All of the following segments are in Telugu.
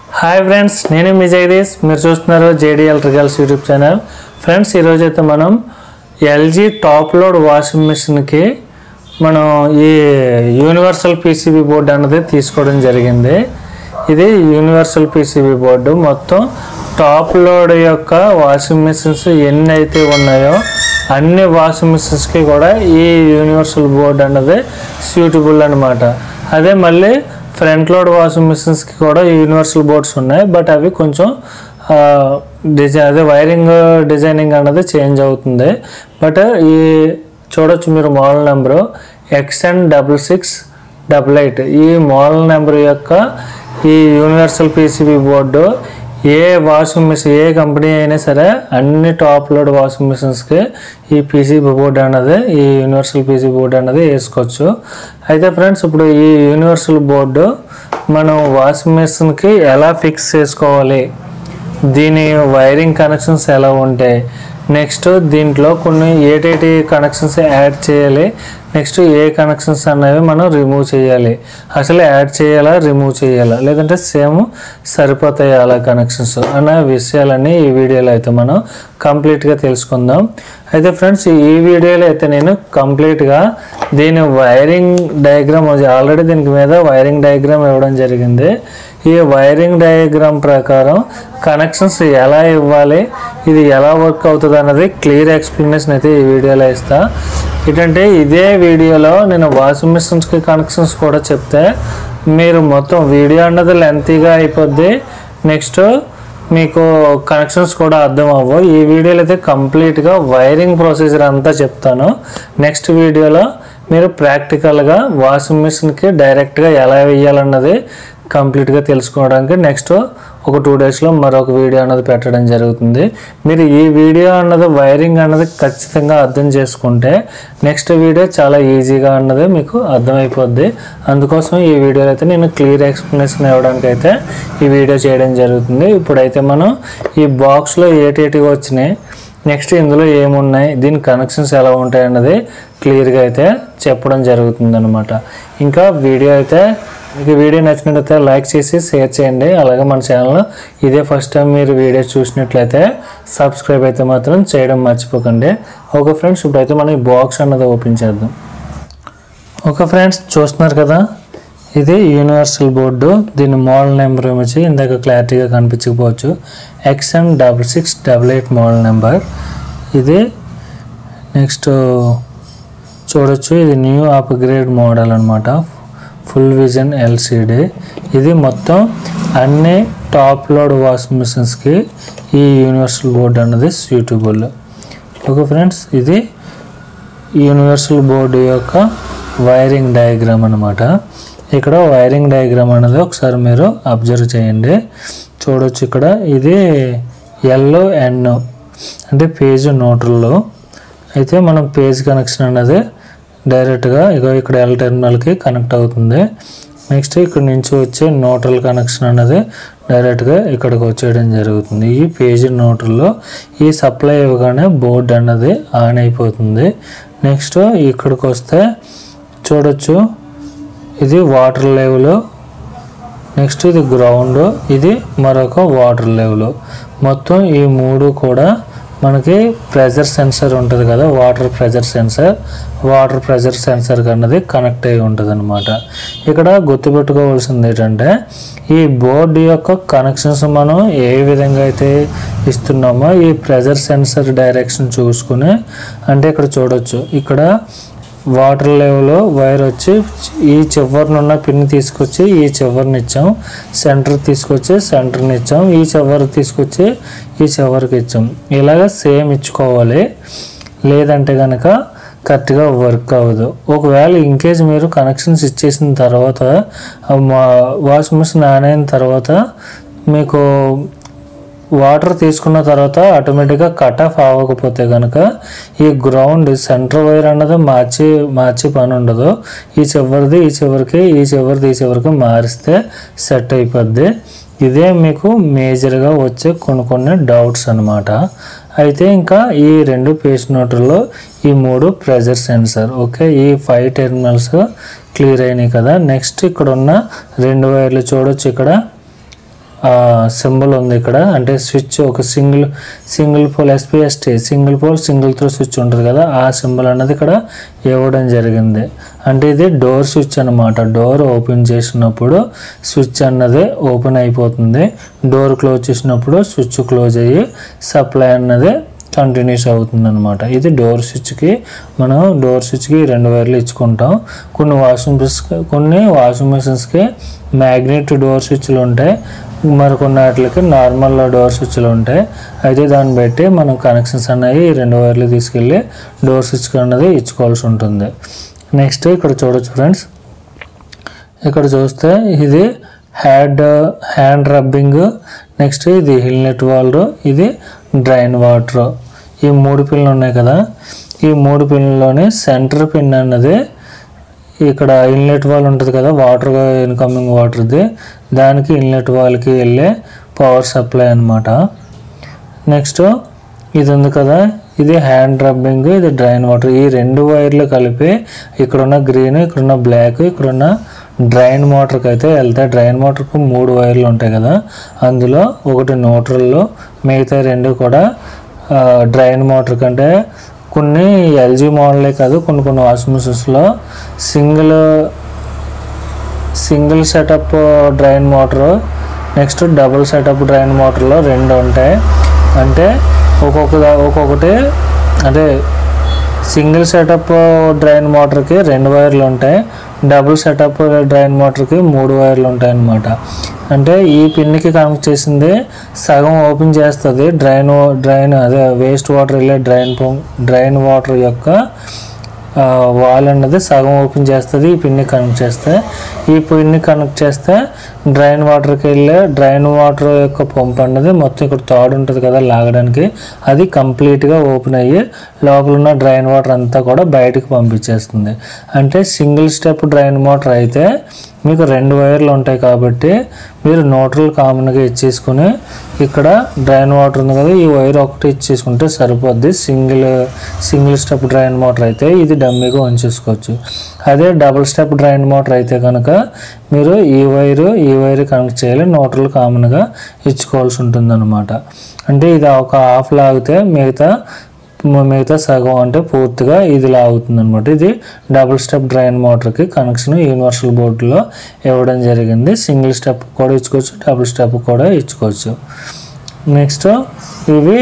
హాయ్ ఫ్రెండ్స్ నేను మీ జగదీష్ మీరు చూస్తున్నారు JD electricals YouTube channel friends ఈరోజు అయితే మనం ఎల్జీ టాప్ లోడ్ వాషింగ్ మిషన్కి మనం ఈ యూనివర్సల్ పీసీబీ బోర్డు అన్నది తీసుకోవడం జరిగింది ఇది యూనివర్సల్ పీసీబీ బోర్డు మొత్తం టాప్ లోడ్ యొక్క వాషింగ్ మిషన్స్ ఎన్ని అయితే ఉన్నాయో అన్ని వాషింగ్ మిషన్స్కి కూడా ఈ యూనివర్సల్ బోర్డు అన్నది సూటబుల్ అనమాట అదే మళ్ళీ ఫ్రంట్ లోడ్ వాషింగ్ మిషన్స్కి కూడా యూనివర్సల్ బోర్డ్స్ ఉన్నాయి బట్ అవి కొంచెం డిజైన్ అదే వైరింగ్ డిజైనింగ్ అన్నది చేంజ్ అవుతుంది బట్ ఈ చూడొచ్చు మీరు model number XN double six double eight ఈ మోడల్ నెంబర్ యొక్క ఈ యూనివర్సల్ పీసీబీ బోర్డు ఏ వాషింగ్ మిషన్ ఏ కంపెనీ అయినా సరే అన్ని టాప్ లోడ్ వాషింగ్ మిషన్స్కి ఈ పీసీబీ బోర్డు అన్నది ఈ యూనివర్సల్ పీసీ బోర్డు అన్నది వేసుకోవచ్చు అయితే ఫ్రెండ్స్ ఇప్పుడు ఈ యూనివర్సల్ బోర్డు మనం వాషింగ్ మిషన్కి ఎలా ఫిక్స్ చేసుకోవాలి దీని వైరింగ్ కనెక్షన్స్ ఎలా ఉంటాయి నెక్స్ట్ దీంట్లో కొన్ని ఏటేటి కనెక్షన్స్ యాడ్ చేయాలి నెక్స్ట్ ఏ కనెక్షన్స్ అనేవి మనం రిమూవ్ చేయాలి అసలు యాడ్ చేయాలా రిమూవ్ చేయాలా లేదంటే సేమ్ సరిపోతాయి అలా కనెక్షన్స్ అన్న విషయాలన్నీ ఈ వీడియోలో అయితే మనం కంప్లీట్గా తెలుసుకుందాం అయితే ఫ్రెండ్స్ ఈ వీడియోలో అయితే నేను కంప్లీట్గా దీని వైరింగ్ డయాగ్రామ్ ఆల్రెడీ దీనికి మీద వైరింగ్ డయాగ్రామ్ ఇవ్వడం జరిగింది ఈ వైరింగ్ డయాగ్రామ్ ప్రకారం కనెక్షన్స్ ఎలా ఇవ్వాలి ఇది ఎలా వర్క్ అవుతుంది అన్నది క్లియర్ ఎక్స్ప్లెనేషన్ అయితే ఈ వీడియోలో ఇస్తా ఏంటంటే ఇదే వీడియోలో నేను వాషింగ్ మిషన్స్కి కనెక్షన్స్ కూడా చెప్తే మీరు మొత్తం వీడియో అన్నది లెంతీగా అయిపోద్ది నెక్స్ట్ మీకు కనెక్షన్స్ కూడా అర్థం అవ్వవు ఈ వీడియోలో అయితే కంప్లీట్గా వైరింగ్ ప్రొసీజర్ అంతా చెప్తాను నెక్స్ట్ వీడియోలో మీరు ప్రాక్టికల్గా వాషింగ్ మిషన్కి డైరెక్ట్గా ఎలా వేయాలన్నది కంప్లీట్గా తెలుసుకోవడానికి నెక్స్ట్ ఒక టూ డేస్లో మరొక వీడియో అన్నది పెట్టడం జరుగుతుంది మీరు ఈ వీడియో అన్నది వైరింగ్ అన్నది ఖచ్చితంగా అర్థం చేసుకుంటే నెక్స్ట్ వీడియో చాలా ఈజీగా అన్నది మీకు అర్థమైపోద్ది అందుకోసం ఈ వీడియోలో అయితే నేను క్లియర్ ఎక్స్ప్లెనేషన్ ఇవ్వడానికి అయితే ఈ వీడియో చేయడం జరుగుతుంది ఇప్పుడైతే మనం ఈ బాక్స్లో ఏటేటివి వచ్చినాయి నెక్స్ట్ ఇందులో ఏమున్నాయి దీని కనెక్షన్స్ ఎలా ఉంటాయి అన్నది క్లియర్గా అయితే చెప్పడం జరుగుతుంది అనమాట ఇంకా వీడియో అయితే మీకు వీడియో నచ్చినట్లయితే లైక్ చేసి షేర్ చేయండి అలాగే మన ఛానల్ ఇదే ఫస్ట్ టైం మీరు వీడియో చూసినట్లయితే సబ్స్క్రైబ్ అయితే మాత్రం చేయడం మర్చిపోకండి ఓకే ఫ్రెండ్స్ ఇప్పుడైతే మనం ఈ బాక్స్ అన్నది ఓపెన్ చేద్దాం ఓకే ఫ్రెండ్స్ చూస్తున్నారు కదా ఇది యూనివర్సల్ బోర్డు దీని మోడల్ నెంబర్ వచ్చి ఇందాక క్లారిటీగా కనిపించకపోవచ్చు XN double six double eight model number ఇది నెక్స్ట్ చూడొచ్చు ఇది న్యూ అప్గ్రేడ్ మోడల్ అనమాట ఫుల్ విజన్ ఎల్సిడి ఇది మొత్తం అన్ని టాప్ లోడ్ వాషింగ్ మిషన్స్కి ఈ యూనివర్సల్ బోర్డు అన్నది సూటబుల్ ఓకే ఫ్రెండ్స్ ఇది యూనివర్సల్ బోర్డు యొక్క వైరింగ్ డయాగ్రామ్ అనమాట ఇక్కడ వైరింగ్ డయాగ్రామ్ అనేది ఒకసారి మీరు అబ్జర్వ్ చేయండి చూడొచ్చు ఇక్కడ ఇది ఎల్లో ఎన్ అంటే పేజ్ న్యూట్రల్లో అయితే మనం పేజ్ కనెక్షన్ అనేది డైరెక్ట్గా ఇగో ఇక్కడ ఎల్ టెర్మినల్కి కనెక్ట్ అవుతుంది నెక్స్ట్ ఇక్కడ నుంచి వచ్చే న్యూట్రల్ కనెక్షన్ అనేది డైరెక్ట్గా ఇక్కడికి వచ్చేయడం జరుగుతుంది ఈ పేజ్ న్యూట్రల్లో ఈ సప్లై ఇవ్వగానే బోర్డు అన్నది ఆన్ అయిపోతుంది నెక్స్ట్ ఇక్కడికి వస్తే చూడొచ్చు ఇది వాటర్ లెవెల్ నెక్స్ట్ ఇది గ్రౌండ్ ఇది మరొక వాటర్ లెవెల్ మొత్తం ఈ మూడు కూడా మనకి ప్రెజర్ సెన్సర్ ఉంటుంది కదా water pressure sensor water pressure sensor అన్నది కనెక్ట్ అయి ఉంటుంది అనమాట ఇక్కడ గుర్తుపెట్టుకోవాల్సింది ఏంటంటే ఈ బోర్డు యొక్క కనెక్షన్స్ మనం ఏ విధంగా అయితే ఇస్తున్నామో ఈ ప్రెజర్ సెన్సర్ డైరెక్షన్ చూసుకుని అంటే ఇక్కడ చూడొచ్చు ఇక్కడ వాటర్ లెవెల్ వైర్ వచ్చి ఈ చివరినున్న పిన్ తీసుకొచ్చి ఈ చివరిని ఇచ్చాం సెంటర్ తీసుకొచ్చి సెంటర్ని ఇచ్చాం ఈ చివరి తీసుకొచ్చి ఈ చివరికి ఇచ్చాం ఇలాగ సేమ్ ఇచ్చుకోవాలి లేదంటే కనుక కరెక్ట్గా వర్క్ అవ్వదు ఒకవేళ ఇంకేజ్ మీరు కనెక్షన్స్ ఇచ్చేసిన తర్వాత వాషింగ్ మిషన్ ఆన్ అయిన తర్వాత మీకు వాటర్ తీసుకున్న తర్వాత ఆటోమేటిక్గా కట్ ఆఫ్ అవ్వకపోతే కనుక ఈ గ్రౌండ్ సెంటర్ వైర్ అన్నది మార్చి మార్చి పని ఉండదు ఈ చివరిది ఈ చివరికి ఈ చివరిది ఈ చివరికి మారిస్తే సెట్ అయిపోద్ది ఇదే మీకు మేజర్గా వచ్చే కొన్ని కొన్ని డౌట్స్ అనమాట అయితే ఇంకా ఈ రెండు పేజ్ నోట్లలో ఈ మూడు ప్రెజర్ సెన్సర్ ఓకే ఈ ఫైవ్ టెర్మినల్స్ క్లియర్ అయినాయి కదా నెక్స్ట్ ఇక్కడ ఉన్న రెండు వైర్లు చూడొచ్చు ఇక్కడ సింబల్ ఉంది ఇక్కడ అంటే స్విచ్ ఒక single single pole SPST single pole single throw switch ఉంటుంది కదా ఆ సింబల్ అన్నది ఇక్కడ ఇవ్వడం జరిగింది అంటే ఇది డోర్ స్విచ్ అన్నమాట డోర్ ఓపెన్ చేసినప్పుడు స్విచ్ అన్నది ఓపెన్ అయిపోతుంది డోర్ క్లోజ్ చేసినప్పుడు స్విచ్ క్లోజ్ అయ్యి సప్లై అన్నది కంటిన్యూస్ అవుతుంది అనమాట ఇది డోర్ స్విచ్కి మనం డోర్ స్విచ్కి రెండు వైర్లు ఇచ్చుకుంటాం కొన్ని వాషింగ్ మిషన్స్ కొన్ని వాషింగ్ మిషన్స్కి మ్యాగ్నెట్ డోర్ స్విచ్లు ఉంటాయి మరికొన్ని వాటికి నార్మల్ డోర్ స్విచ్లు ఉంటాయి అయితే దాన్ని బట్టి మనం కనెక్షన్స్ అనేవి ఈ రెండు వైర్లు తీసుకెళ్ళి డోర్ స్విచ్ అన్నది ఇచ్చుకోవాల్సి ఉంటుంది నెక్స్ట్ ఇక్కడ చూడొచ్చు ఫ్రెండ్స్ ఇక్కడ చూస్తే ఇది హ్యాడ్ హ్యాండ్ రబ్బింగ్ నెక్స్ట్ ఇది హిల్నెట్ వాల్వ్ ఇది డ్రైన్ వాటర్ ఈ మూడు పిన్లు ఉన్నాయి కదా ఈ మూడు పిన్లలోని సెంటర్ పిన్ అన్నది ఇక్కడ ఇన్లెట్ వాల్ ఉంటుంది కదా వాటర్ ఇన్కమింగ్ వాటర్ది దానికి ఇన్లెట్ వాల్కి వెళ్ళే పవర్ సప్లై అన్నమాట నెక్స్ట్ ఇది ఉంది కదా ఇది హ్యాండ్ రబ్బింగ్ ఇది డ్రైన్ వాటర్ ఈ రెండు వైర్లు కలిపి ఇక్కడున్న గ్రీన్ ఇక్కడున్న బ్లాక్ ఇక్కడున్న డ్రైన్ మోటార్కి అయితే వెళ్తాయి డ్రైన్ మోటార్కి మూడు వైర్లు ఉంటాయి కదా అందులో ఒకటి న్యూట్రల్లో మిగతా రెండు కూడా ఆ, డ్రైన్ మోటార్ కంటే కొన్ని ఎల్జీ మోడలే కాదు కొన్ని కొన్ని వాషింగ్ మిషన్స్లో single single setup drain motor next double setup drain మోటార్లో రెండు ఉంటాయి అంటే ఒక్కొక్క దా- ఒక్కొక్కటి అంటే సింగిల్ సెటప్ డ్రైన్ మోటార్కి రెండు వైర్లు ఉంటాయి డబుల్ సెటప్ డ్రైన్ మోటార్కి మూడు వైర్లు ఉంటాయి అన్నమాట అంటే ఈ పిన్నికి కనెక్ట్ చేసింది సగం ఓపెన్ చేస్తుంది డ్రైన్ డ్రైన్ అదే వేస్ట్ వాటర్ వెళ్ళే డ్రైన్ పంప్ డ్రైన్ వాటర్ యొక్క ఆ, వాల్ అన్నది సగం ఓపెన్ చేస్తుంది ఈ పిన్ని కనెక్ట్ చేస్తే ఈ పిన్ని కనెక్ట్ చేస్తే డ్రైన్ వాటర్కి వెళ్ళే డ్రైన్ వాటర్ యొక్క పంప్ అన్నది మొత్తం ఇక్కడ తాడు ఉంటుంది కదా లాగడానికి అది కంప్లీట్గా ఓపెన్ అయ్యి లోపల ఉన్న డ్రైన్ వాటర్ అంతా కూడా బయటకు పంపించేస్తుంది అంటే సింగిల్ స్టెప్ డ్రైన్ మోటార్ అయితే మీకు రెండు వైర్లు ఉంటాయి కాబట్టి మీరు న్యూట్రల్ కామన్గా ఇచ్చేసుకుని ఇక్కడ డ్రైన్ వాటర్ ఉంది కదా ఈ వైర్ ఒకటి ఇచ్చేసుకుంటే సరిపోద్ది single single step drain motor అయితే ఇది డమ్మీగా ఉంచేసుకోవచ్చు అదే డబుల్ స్టెప్ డ్రైన్ మోటార్ అయితే కనుక మీరు ఈ వైరు ఈ వైర్ కనెక్ట్ చేయాలి న్యూట్రల్ కామన్గా ఇచ్చుకోవాల్సి ఉంటుంది అంటే ఇది ఒక హాఫ్ లాగితే మిగతా మ- మిగతా సగం అంటే పూర్తిగా ఇది లాగుతుంది అనమాట ఇది డబుల్ స్టెప్ డ్రైన్ మోటార్కి కనెక్షన్ యూనివర్సల్ బోర్డులో ఇవ్వడం జరిగింది సింగిల్ స్టెప్ కూడా ఇచ్చుకోవచ్చు డబుల్ స్టెప్ కూడా ఇచ్చుకోవచ్చు నెక్స్ట్ ఇవి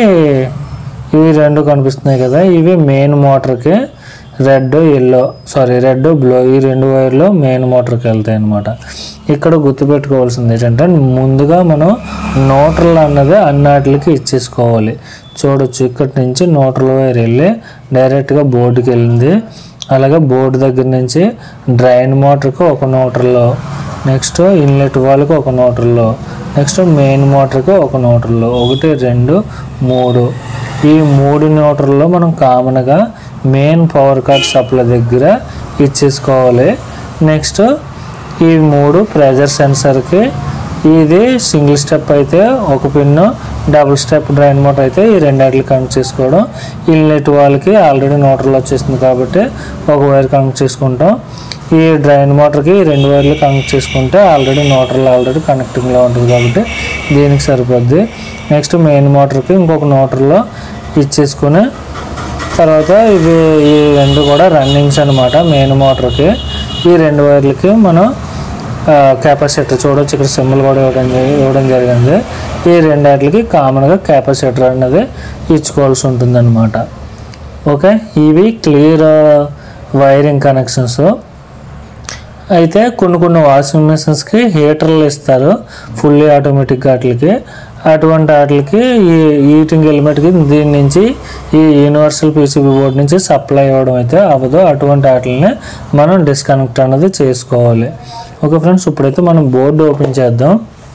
ఇవి రెండు కనిపిస్తున్నాయి కదా ఇవి మెయిన్ మోటార్కి red yellow sorry red blue ఈ రెండు వైర్లు మెయిన్ మోటార్కి వెళ్తాయి అనమాట ఇక్కడ గుర్తుపెట్టుకోవాల్సింది ఏంటంటే ముందుగా మనం నోట్రల్ అన్నది అన్నాటికి ఇచ్చేసుకోవాలి చూడొచ్చు ఇక్కడి నుంచి నోట్రల్ వైర్ వెళ్ళి డైరెక్ట్గా బోర్డుకి వెళ్ళింది అలాగే బోర్డు దగ్గర నుంచి డ్రైన్ మోటార్కి ఒక నోటర్లో నెక్స్ట్ ఇన్లెట్ వాల్కి ఒక నోటర్లో నెక్స్ట్ మెయిన్ మోటార్కి ఒక నోటర్లో ఒకటి రెండు మూడు ఈ మూడు న్యూట్రల్లో మనం కామన్గా మెయిన్ పవర్ కార్డ్ సప్లై దగ్గర ఇచ్చేసుకోవాలి నెక్స్ట్ ఈ మూడు ప్రెజర్ సెన్సర్కి ఇది సింగిల్ స్టెప్ అయితే ఒక pin double step drain motor అయితే ఈ రెండింటికి కనెక్ట్ చేసుకోవడం ఇన్లెట్ వాళ్ళకి ఆల్రెడీ నోటర్లు వచ్చేసింది కాబట్టి ఒక వైర్ కనెక్ట్ చేసుకుంటాం ఈ డ్రైన్ మోటార్కి ఈ రెండు వైర్లు కనెక్ట్ చేసుకుంటే ఆల్రెడీ నోటర్లు ఆల్రెడీ కనెక్టింగ్లో ఉంటుంది కాబట్టి దీనికి సరిపోద్ది నెక్స్ట్ మెయిన్ మోటార్కి ఇంకొక నోటర్లో ఇచ్చేసుకుని తర్వాత ఇవి ఈ రెండు కూడా రన్నింగ్స్ అనమాట మెయిన్ మోటార్కి ఈ రెండు వైర్లకి మనం కెపాసిటర్ చూడొచ్చు ఇక్కడ సింబల్ కూడా ఇవ్వడం జరి- ఇవ్వడం జరిగింది ఈ రెండాటికి కామన్గా కెపాసిటర్ అనేది ఇచ్చుకోవాల్సి ఉంటుంది అనమాట ఓకే ఇవి క్లియర్ వైరింగ్ కనెక్షన్స్ అయితే కొన్ని కొన్ని వాషింగ్ మిషన్స్కి హీటర్లు ఇస్తారు ఫుల్లీ ఆటోమేటిక్ వాటికి అటువంటి వాటికి ఈ హీటింగ్ ఎలిమెంట్కి దీని నుంచి ఈ యూనివర్సల్ పీసీబీ బోర్డ్ నుంచి సప్లై ఇవ్వడం అయితే అవ్వదు అటువంటి వాటిని మనం డిస్కనెక్ట్ అనేది చేసుకోవాలి ఓకే ఫ్రెండ్స్ ఇప్పుడైతే మనం బోర్డు ఓపెన్ చేద్దాం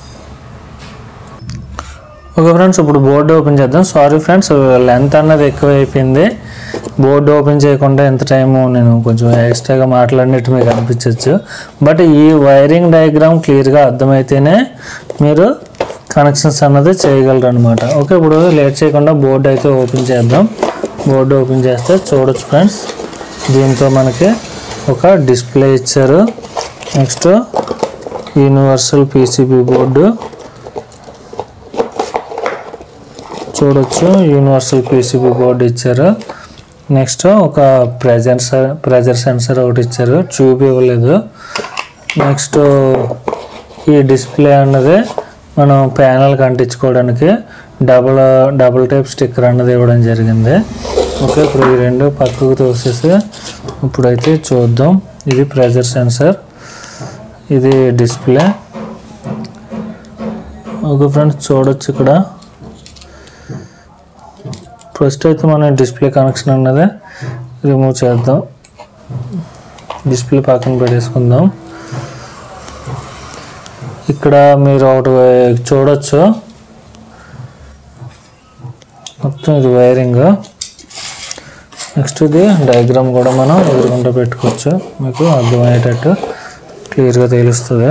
ఓకే ఫ్రెండ్స్ ఇప్పుడు బోర్డు ఓపెన్ చేద్దాం సారీ ఫ్రెండ్స్ లెంత్ అన్నది ఎక్కువ అయిపోయింది బోర్డు ఓపెన్ చేయకుండా ఎంత టైము నేను కొంచెం ఎక్స్ట్రాగా మాట్లాడినట్టు మీకు అనిపించవచ్చు బట్ ఈ వైరింగ్ డయాగ్రామ్ క్లియర్గా అర్థమైతేనే మీరు కనెక్షన్స్ అన్నది చేయగలరు అనమాట ఓకే ఇప్పుడు లేట్ చేయకుండా బోర్డు అయితే ఓపెన్ చేద్దాం బోర్డు ఓపెన్ చేస్తే చూడొచ్చు ఫ్రెండ్స్ దీంతో మనకి ఒక డిస్ప్లే ఇచ్చారు నెక్స్ట్ యూనివర్సల్ పీసీబీ బోర్డు చూడొచ్చు యూనివర్సల్ పీసీబీ బోర్డు ఇచ్చారు నెక్స్ట్ ఒక ప్రెజర్ ప్రెజర్ సెన్సర్ ఒకటి ఇచ్చారు ట్యూబ్ ఇవ్వలేదు నెక్స్ట్ ఈ డిస్ప్లే అన్నది మనం ప్యానల్కి అంటించుకోవడానికి డబుల్ డబుల్ టైప్ స్టిక్కర్ అన్నది ఇవ్వడం జరిగింది ఓకే ఇప్పుడు ఈ రెండు పక్కకు తోసేసి ఇప్పుడైతే చూద్దాం ఇది ప్రెజర్ సెన్సర్ ఇది డిస్ప్లే ఓకే ఫ్రెండ్స్ చూడొచ్చు ఇక్కడ ఫస్ట్ అయితే మనం డిస్ప్లే కనెక్షన్ అన్నది రిమూవ్ చేద్దాం డిస్ప్లే పక్కన పెట్టేసుకుందాం ఇక్కడ మీరు ఒకటి చూడొచ్చు మొత్తం ఇది వైరింగ్ నెక్స్ట్ ఇది డయాగ్రామ్ కూడా మనం ఎదురుకుంటూ పెట్టుకోవచ్చు మీకు అర్థమయ్యేటట్టు క్లియర్గా తెలుస్తుంది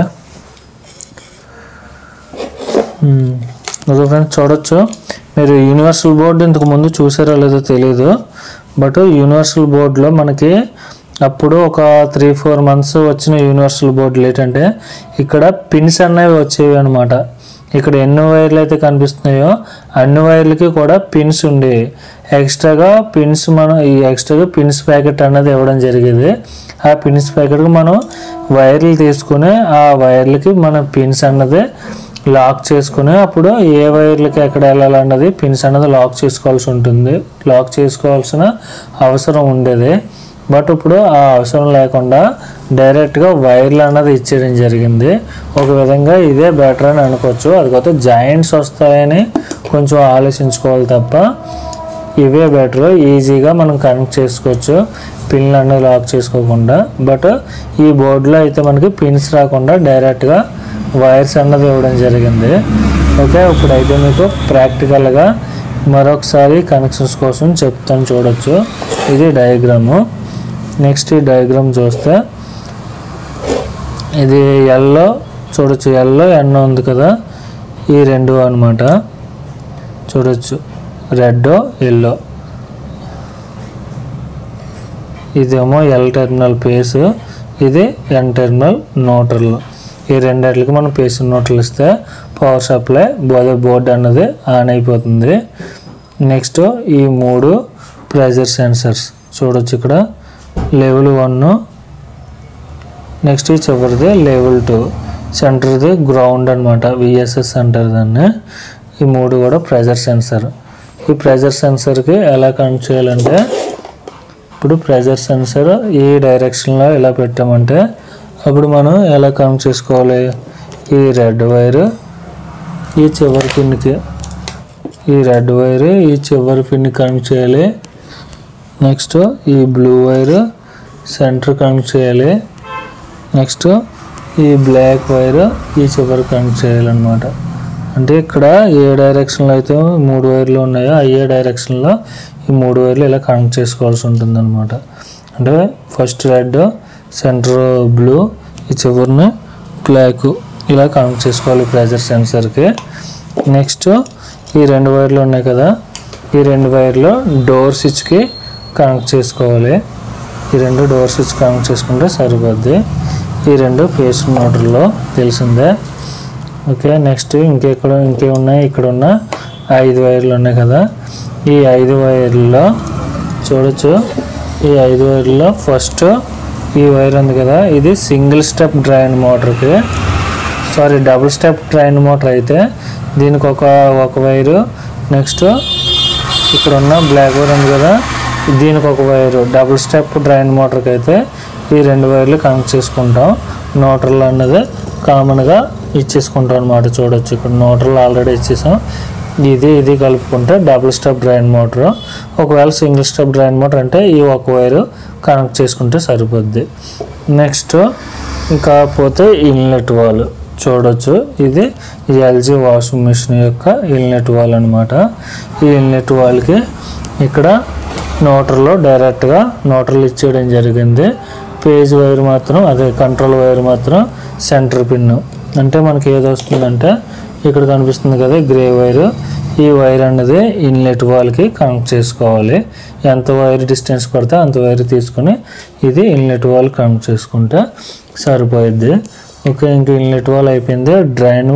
ఓకే ఫ్రెండ్స్ చూడొచ్చు మీరు యూనివర్సల్ బోర్డు ఇంతకు ముందు చూసారో లేదో తెలియదు బట్ యూనివర్సల్ బోర్డులో మనకి అప్పుడు ఒక త్రీ ఫోర్ మంత్స్ వచ్చిన యూనివర్సల్ బోర్డులు ఏంటంటే ఇక్కడ పిన్స్ అనేవి వచ్చేవి అనమాట ఇక్కడ ఎన్ని వైర్లు అయితే కనిపిస్తున్నాయో అన్ని వైర్లకి కూడా పిన్స్ ఉండేవి ఎక్స్ట్రాగా పిన్స్ మనం ఈ ఎక్స్ట్రాగా పిన్స్ ప్యాకెట్ అన్నది ఇవ్వడం జరిగేది ఆ పిన్స్ ప్యాకెట్కి మనం వైర్లు తీసుకుని ఆ వైర్లకి మన పిన్స్ అన్నది లాక్ చేసుకుని అప్పుడు ఏ వైర్లకి ఎక్కడ వెళ్ళాలన్నది పిన్స్ అన్నది లాక్ చేసుకోవాల్సి ఉంటుంది లాక్ చేసుకోవాల్సిన అవసరం ఉండేది బట్ ఇప్పుడు ఆ అవసరం లేకుండా డైరెక్ట్గా వైర్లు అన్నది ఇచ్చేయడం జరిగింది ఒక విధంగా ఇదే బెటర్ అని అనుకోవచ్చు అది కొత్త జాయింట్స్ వస్తాయని కొంచెం ఆలోచించుకోవాలి తప్ప ఇవే బెటర్ ఈజీగా మనం కనెక్ట్ చేసుకోవచ్చు పిన్లు అన్నది లాక్ చేసుకోకుండా బట్ ఈ బోర్డులో అయితే మనకి పిన్స్ రాకుండా డైరెక్ట్గా వైర్స్ అన్నది ఇవ్వడం జరిగింది ఓకే ఇప్పుడైతే మీకు ప్రాక్టికల్గా మరొకసారి కనెక్షన్స్ కోసం చెప్తాను చూడొచ్చు ఇది డయాగ్రాము నెక్స్ట్ ఈ డయాగ్రామ్ చూస్తే ఇది ఎల్లో చూడొచ్చు ఎల్లో ఎన్న ఉంది కదా ఈ రెండు అన్నమాట చూడొచ్చు రెడ్ ఎల్లో ఇదేమో ఎల్ టెర్మినల్ పేస్ ఇది ఎన్ టెర్మినల్ నోటర్లు ఈ రెండిట్లకి మనం పేస్ నోటర్లు ఇస్తే పవర్ సప్లై బోధ బోర్డ్ అన్నది ఆన్ అయిపోతుంది నెక్స్ట్ ఈ మూడు ప్రెజర్ సెన్సర్స్ చూడొచ్చు ఇక్కడ లెవెల్ వన్ నెక్స్ట్ చివరిది లెవెల్ టూ సెంటర్ది గ్రౌండ్ అనమాట విఎస్ఎస్ అంటారు దాన్ని ఈ మూడు కూడా ప్రెజర్ సెన్సర్ ఈ ప్రెజర్ సెన్సర్కి ఎలా కనెక్ట్ చేయాలంటే ఇప్పుడు ప్రెజర్ సెన్సర్ ఈ డైరెక్షన్లో ఇలా పెట్టామంటే అప్పుడు మనం ఎలా కనెక్ట్ చేసుకోవాలి ఈ రెడ్ వైర్ ఈ చివరి పిన్కి ఈ రెడ్ వైర్ ఈ చివరి పిన్ని కనెక్ట్ చేయాలి నెక్స్ట్ ఈ బ్లూ వైర్ సెంటర్ కనెక్ట్ చేయాలి నెక్స్ట్ ఈ బ్లాక్ వైర్ ఈ చివరి కనెక్ట్ చేయాలన్నమాట అంటే ఇక్కడ ఏ డైరెక్షన్లో అయితే మూడు వైర్లు ఉన్నాయో ఆ ఏ డైరెక్షన్లో ఈ మూడు వైర్లు ఇలా కనెక్ట్ చేసుకోవాల్సి ఉంటుంది అనమాట అంటే ఫస్ట్ రెడ్ సెంటర్ బ్లూ ఈ చివరిని బ్లాక్ ఇలా కనెక్ట్ చేసుకోవాలి ప్రెజర్ సెన్సర్కి నెక్స్ట్ ఈ రెండు వైర్లు ఉన్నాయి కదా ఈ రెండు వైర్లు డోర్ స్విచ్కి కనెక్ట్ చేసుకోవాలి ఈ రెండు డోర్ స్విచ్ కనెక్ట్ చేసుకుంటే సరిపోద్ది ఈ రెండు ఫేస్ మోటార్లో తెలిసిందే ఓకే నెక్స్ట్ ఇంకెక్కడ ఇంకే ఉన్నాయి ఇక్కడ ఉన్న ఐదు వైర్లు ఉన్నాయి కదా ఈ ఐదు వైర్లలో చూడొచ్చు ఈ ఐదు వైర్లలో ఫస్ట్ ఈ వైర్ ఉంది కదా ఇది సింగిల్ స్టెప్ డ్రైన్ మోటార్కి sorry double step drain motor అయితే దీనికి ఒక ఒక వైరు నెక్స్ట్ ఇక్కడ ఉన్న బ్లాక్ వైర్ ఉంది కదా దీనికి ఒక వైరు డబుల్ స్టెప్ డ్రైన్ మోటార్కి అయితే ఈ రెండు వైర్లు కనెక్ట్ చేసుకుంటాం నోటర్లు అన్నది కామన్గా ఇచ్చేసుకుంటాం అనమాట చూడొచ్చు ఇక్కడ నోటర్లు ఆల్రెడీ ఇచ్చేసాం ఇది ఇది కలుపుకుంటే డబుల్ స్టెప్ డ్రైన్ మోటార్ ఒకవేళ సింగిల్ స్టెప్ డ్రైన్ మోటార్ అంటే ఈ ఒక వైరు కనెక్ట్ చేసుకుంటే సరిపోద్ది నెక్స్ట్ ఇంకా పోతే ఇన్లెట్ వాల్ చూడొచ్చు ఇది ఎల్జీ వాషింగ్ మిషన్ యొక్క ఇన్లెట్ వాల్ అనమాట ఈ ఇన్లెట్ వాల్కి ఇక్కడ నోటర్లో డైరెక్ట్గా నోటర్లు ఇచ్చేయడం జరిగింది పేజ్ వైర్ మాత్రం అదే కంట్రోల్ వైర్ మాత్రం సెంటర్ పిన్ అంటే మనకి ఏది వస్తుందంటే ఇక్కడ కనిపిస్తుంది కదా గ్రే వైర్ ఈ వైర్ అనేది ఇన్లెట్ వాల్కి కనెక్ట్ చేసుకోవాలి ఎంత వైర్ డిస్టెన్స్ పడితే అంత వైర్ తీసుకొని ఇది ఇన్లెట్ వాల్ కనెక్ట్ చేసుకుంటే సరిపోయిద్ది ఓకే ఇంక ఇన్లెట్ వాల్ అయిపోయింది డ్రైన్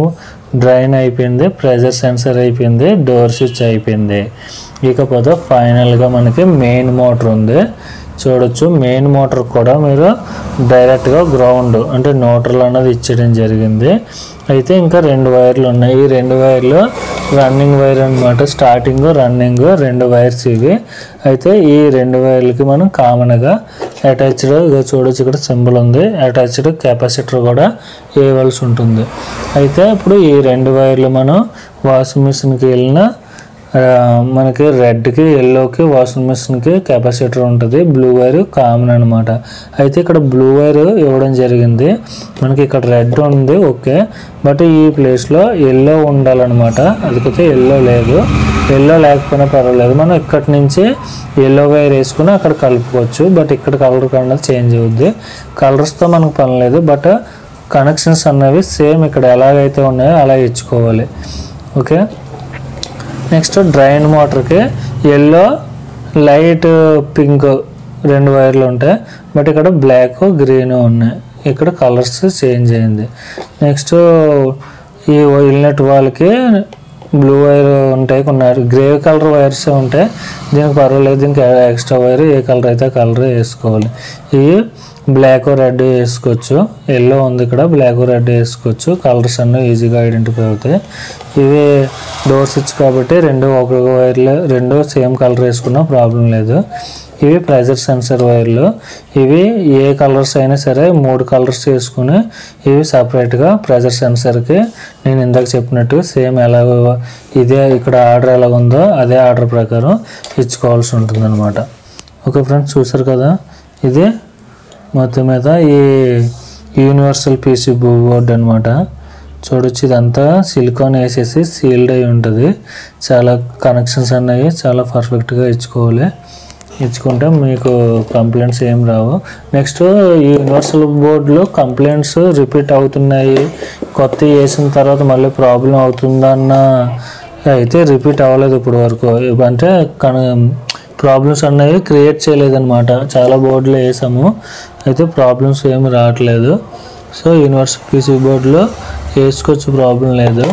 డ్రైన్ అయిపోయింది ప్రెజర్ సెన్సర్ అయిపోయింది డోర్ స్విచ్ అయిపోయింది ఇకపోతే ఫైనల్గా మనకి మెయిన్ మోటార్ ఉంది చూడొచ్చు మెయిన్ మోటార్ కూడా మీరు డైరెక్ట్గా గ్రౌండ్ అంటే న్యూట్రల్ అన్నది ఇచ్చేయడం జరిగింది అయితే ఇంకా రెండు వైర్లు ఉన్నాయి ఈ రెండు వైర్లు రన్నింగ్ వైర్ అనమాట స్టార్టింగ్ రన్నింగ్ రెండు వైర్స్ ఇవి అయితే ఈ రెండు వైర్లకి మనం కామన్గా అటాచ్డ్ ఇక చూడొచ్చు ఇక్కడ సింబల్ ఉంది అటాచ్డ్ కెపాసిటర్ కూడా వేయవలసి ఉంటుంది అయితే ఇప్పుడు ఈ రెండు వైర్లు మనం వాషింగ్ మిషన్కి వెళ్ళిన ఆ, మనకి రెడ్కి ఎల్లోకి వాషింగ్ మిషన్కి కెపాసిటర్ ఉంటుంది బ్లూ వైర్ కామన్ అనమాట అయితే ఇక్కడ బ్లూ వైర్ ఇవ్వడం జరిగింది మనకి ఇక్కడ రెడ్ ఉంది ఓకే బట్ ఈ ప్లేస్లో ఎల్లో ఉండాలన్నమాట అదికైతే ఎల్లో లేదు ఎల్లో లేకపోయినా పర్వాలేదు మనం ఇక్కడి నుంచి ఎల్లో వైర్ వేసుకుని అక్కడ కలుపుకోవచ్చు బట్ ఇక్కడ కలర్ కన్నా చేంజ్ అవుద్ది కలర్స్తో మనకు పని లేదు బట్ కనెక్షన్స్ అనేవి సేమ్ ఇక్కడ ఎలాగైతే ఉన్నాయో అలా ఇచ్చుకోవాలి ఓకే నెక్స్ట్ డ్రైన్ మోటార్కి ఎల్లో లైట్ పింక్ రెండు వైర్లు ఉంటాయి బట్ ఇక్కడ బ్లాక్ గ్రీన్ ఉన్నాయి ఇక్కడ కలర్స్ చేంజ్ అయింది నెక్స్ట్ ఈ ఇల్నెట్ వాళ్ళకి బ్లూ వైర్ ఉంటాయి కొన్ని గ్రే కలర్ వైర్స్ ఉంటాయి దీనికి పర్వాలేదు దీనికి ఎక్స్ట్రా వైర్ ఏ కలర్ అయితే కలర్ వేసుకోవాలి ఇవి బ్లాక్ రెడ్ వేసుకోవచ్చు ఎల్లో ఉంది ఇక్కడ బ్లాక్ రెడ్ వేసుకోవచ్చు కలర్స్ అన్నీ ఈజీగా ఐడెంటిఫై అవుతాయి ఇవి డోర్ స్విచ్ కాబట్టి రెండు ఒక వైర్లు రెండు సేమ్ కలర్ వేసుకున్నా ప్రాబ్లం లేదు ఇవి ప్రెజర్ సెన్సర్ వైర్లు ఇవి ఏ కలర్స్ అయినా సరే మూడు కలర్స్ వేసుకుని ఇవి సపరేట్గా ప్రెజర్ సెన్సర్కి నేను ఇందాక చెప్పినట్టు సేమ్ ఎలాగ ఇదే ఇక్కడ ఆర్డర్ ఎలాగ ఉందో అదే ఆర్డర్ ప్రకారం ఇచ్చుకోవాల్సి ఉంటుంది అనమాట ఓకే ఫ్రెండ్స్ చూసారు కదా ఇది మొత్తం మీద ఈ యూనివర్సల్ పీసీ బోర్డ్ అనమాట చూడొచ్చు ఇదంతా సిలికాన్ వేసేసి సీల్డ్ అయి ఉంటుంది చాలా కనెక్షన్స్ అన్నవి చాలా పర్ఫెక్ట్గా ఇచ్చుకోవాలి ఇచ్చుకుంటే మీకు కంప్లైంట్స్ ఏం రావు నెక్స్ట్ ఈ యూనివర్సల్ బోర్డులో కంప్లైంట్స్ రిపీట్ అవుతున్నాయి కొత్త వేసిన తర్వాత మళ్ళీ ప్రాబ్లం అవుతుందన్న అయితే రిపీట్ అవ్వలేదు ఇప్పుడు వరకు అంటే కన ప్రాబ్లమ్స్ అనేవి క్రియేట్ చేయలేదన్నమాట చాలా బోర్డులు వేసాము అయితే ప్రాబ్లమ్స్ ఏమి రావట్లేదు సో యూనివర్సల్ పీసీ బోర్డులో వేసుకోవచ్చు ప్రాబ్లం లేదు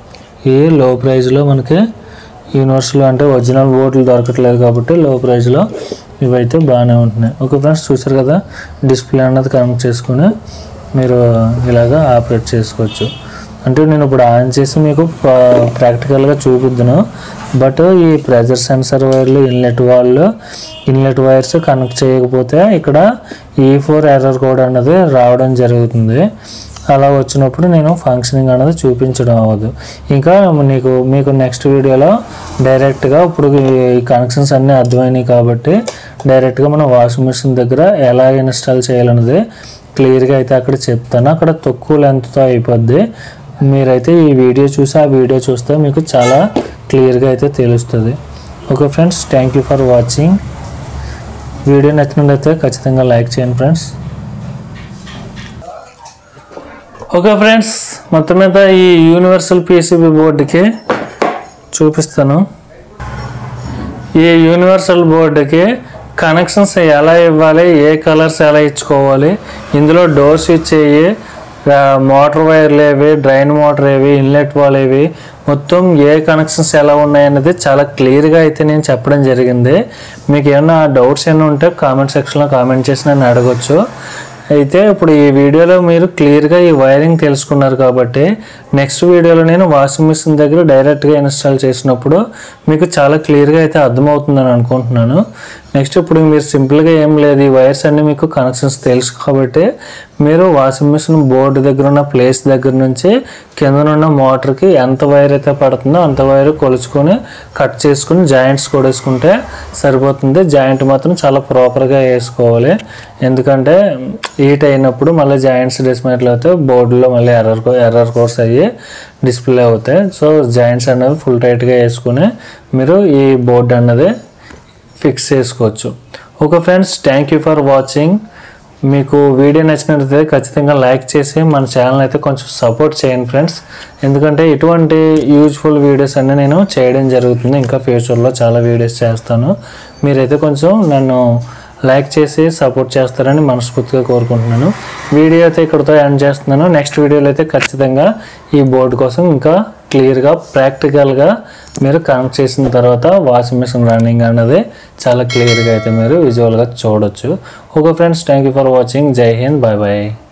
ఈ లో ప్రైస్లో మనకి యూనివర్సల్ అంటే ఒరిజినల్ బోర్డులు దొరకట్లేదు కాబట్టి లో ప్రైస్లో ఇవైతే బాగానే ఉంటున్నాయి ఓకే ఫ్రెండ్స్ చూసారు కదా డిస్ప్లే అన్నది కనెక్ట్ చేసుకుని మీరు ఇలాగా ఆపరేట్ చేసుకోవచ్చు అంటే నేను ఇప్పుడు ఆన్ చేసి మీకు పా- ప్రాక్టికల్గా చూపిద్దును బట్ ఈ ప్రెజర్ సెన్సర్ వైర్లు ఇన్లెట్ వాళ్ళు ఇన్లెట్ వైర్స్ కనెక్ట్ చేయకపోతే ఇక్కడ ఈ ఫోర్ ఎర్రర్ కోడ్ అన్నది రావడం జరుగుతుంది అలా వచ్చినప్పుడు నేను ఫంక్షనింగ్ అనేది చూపించడం అవ్వదు ఇంకా నీకు మీకు నెక్స్ట్ వీడియోలో డైరెక్ట్గా ఇప్పుడు ఈ కనెక్షన్స్ అన్నీ అర్థమైనాయి కాబట్టి డైరెక్ట్గా మనం వాషింగ్ మిషన్ దగ్గర ఎలా ఇన్స్టాల్ చేయాలన్నది క్లియర్గా అయితే అక్కడ చెప్తాను అక్కడ తక్కువ లెంత్తో అయిపోద్ది మీరైతే ఈ వీడియో చూసి ఆ వీడియో చూస్తే మీకు చాలా క్లియర్గా అయితే తెలుస్తుంది okay friends thank you for watching video నచ్చినట్లయితే ఖచ్చితంగా లైక్ చేయండి ఫ్రెండ్స్ ఓకే ఫ్రెండ్స్ మొత్తం మీద ఈ యూనివర్సల్ పిసిబి బోర్డుకి చూపిస్తాను ఈ యూనివర్సల్ బోర్డుకి కనెక్షన్స్ ఎలా ఇవ్వాలి ఏ కలర్స్ ఎలా ఇచ్చుకోవాలి ఇందులో డోర్ స్విచ్ ఏవి ఆ, మోటార్ వైర్లు ఏవి డ్రైన్ మోటార్ ఏవి ఇన్లెట్ వాల్ ఏవి మొత్తం ఏ కనెక్షన్స్ ఎలా ఉన్నాయన్నది చాలా క్లియర్గా అయితే నేను చెప్పడం జరిగింది మీకు ఏమైనా డౌట్స్ ఏమైనా ఉంటే కామెంట్ సెక్షన్లో కామెంట్ చేసి నన్ను అడగొచ్చు అయితే ఇప్పుడు ఈ వీడియోలో మీరు క్లియర్గా ఈ వైరింగ్ తెలుసుకున్నారు కాబట్టి నెక్స్ట్ వీడియోలో నేను వాషింగ్ మిషన్ దగ్గర డైరెక్ట్గా ఇన్స్టాల్ చేసినప్పుడు మీకు చాలా క్లియర్గా అయితే అర్థమవుతుందని అనుకుంటున్నాను నెక్స్ట్ ఇప్పుడు మీరు సింపుల్గా ఏం లేదు ఈ వైర్స్ అన్నీ మీకు కనెక్షన్స్ తెలుసు కాబట్టి మీరు వాషింగ్ మిషన్ బోర్డు దగ్గర ఉన్న ప్లేస్ దగ్గర నుంచి కిందనున్న మోటార్కి ఎంత వైర్ అయితే పడుతుందో అంత వైర్ కొలుచుకొని కట్ చేసుకుని జాయింట్స్ కొడేసుకుంటే సరిపోతుంది జాయింట్ మాత్రం చాలా ప్రాపర్గా వేసుకోవాలి ఎందుకంటే హీట్ అయినప్పుడు మళ్ళీ జాయింట్స్ డిస్మెట్లు అయితే బోర్డులో మళ్ళీ ఎర్రర్ ఎర్రర్ కోర్స్ అయ్యి డిస్ప్లే అవుతాయి సో జాయింట్స్ అనేవి ఫుల్ టైట్గా వేసుకుని మీరు ఈ బోర్డు అన్నది ఫిక్స్ చేసుకోవచ్చు okay friends thank you for watching మీకు వీడియో నచ్చినట్లయితే ఖచ్చితంగా లైక్ చేసి మన ఛానల్ అయితే కొంచెం సపోర్ట్ చేయండి ఫ్రెండ్స్ ఎందుకంటే ఇటువంటి యూజ్ఫుల్ వీడియోస్ అన్నీ నేను చేయడం జరుగుతుంది ఇంకా ఫ్యూచర్లో చాలా వీడియోస్ చేస్తాను మీరైతే కొంచెం నన్ను లైక్ చేసి సపోర్ట్ చేస్తారని మనస్ఫూర్తిగా కోరుకుంటున్నాను వీడియో అయితే ఇక్కడితో ఎండ్ చేస్తున్నాను నెక్స్ట్ వీడియోలో అయితే ఖచ్చితంగా ఈ బోర్డు కోసం ఇంకా క్లియర్గా ప్రాక్టికల్గా మీరు కనెక్ట్ చేసిన తర్వాత వాషింగ్ మిషన్ రన్నింగ్ అన్నది చాలా క్లియర్గా అయితే మీరు విజువల్గా చూడొచ్చు okay friends thank you for watching Jai Hind bye bye